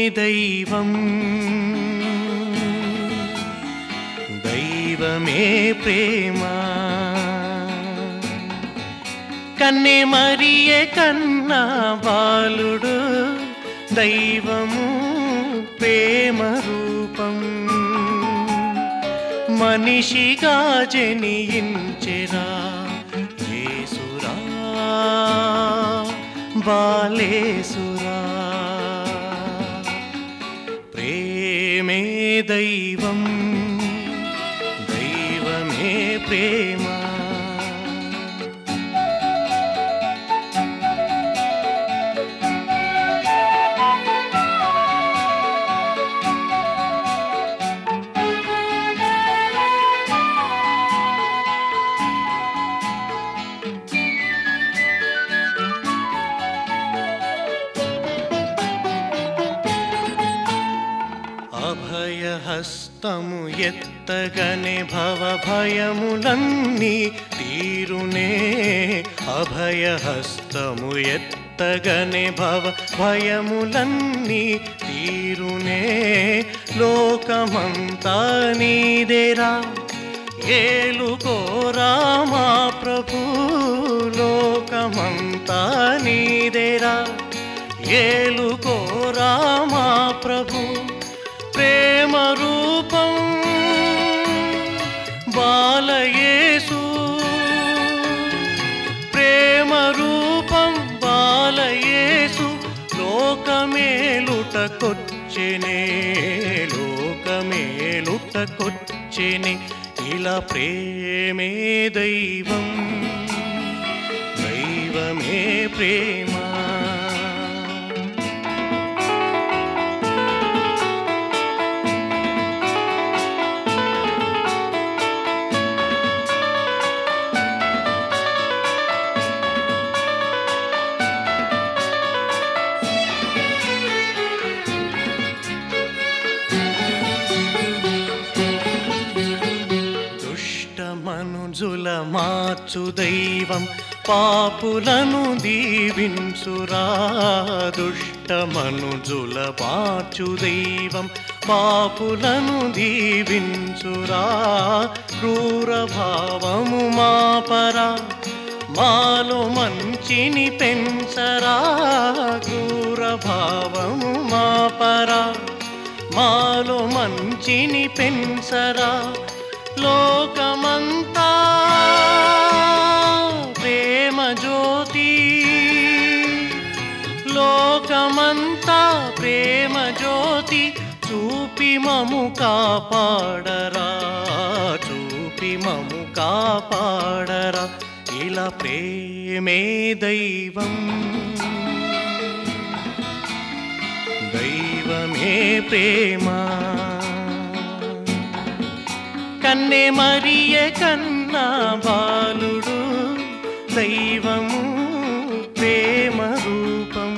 దైవం దైవమే ప్రేమ కన్నె మరియే కన్నా బాలుడు దైవము ప్రేమ రూపం మనిషిగా జనించెరా యేసురా బాలేసురా ప్రేమే దైవం దైవమే ప్రేమ అభయహస్తము ఎత్తగనే భవ భయములన్నీ తీరునే అభయహస్తము ఎత్తగనే భవ భయములన్నీ తీరునే లోకమంతా నీదేరా ఏలుకోరా మా ప్రభు లోకమంతా నీదేరా ఏలుకోరా మా ప్రభు ప్రేమ రూపం బాలయేసు ప్రేమ రూపం బాలయేసు లోకమేలుటకొచ్చెనే లోకమేలుటకొచ్చెనే ఇలా ప్రేమే దైవం దైవమే ప్రేమ దుష్టమనుజుల మార్చు దైవం పాపులను దీవించురా దుష్టమనుజుల మార్చు దైవం పాపులను దీవించురా క్రూర భావము మాపరా మాలో మంచిని పెంచరా క్రూర భావము మాపరా మాలో మంచిని పెంచరా లోకమంతా ప్రేమ జ్యోతి లోకమంతా ప్రేమ జ్యోతి చూపి మము కాపాడరా చూపి మము కాపాడరా ఇలా ప్రేమే దైవం దైవమే ప్రేమ కన్నె మరియ కన్నా బాలుడు దైవము ప్రేమ రూపం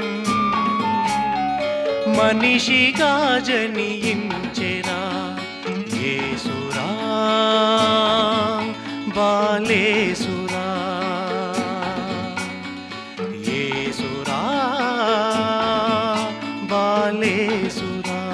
మనిషిగా జనించెరా యేసురా బాలేసురా యేసురా బాలేసురా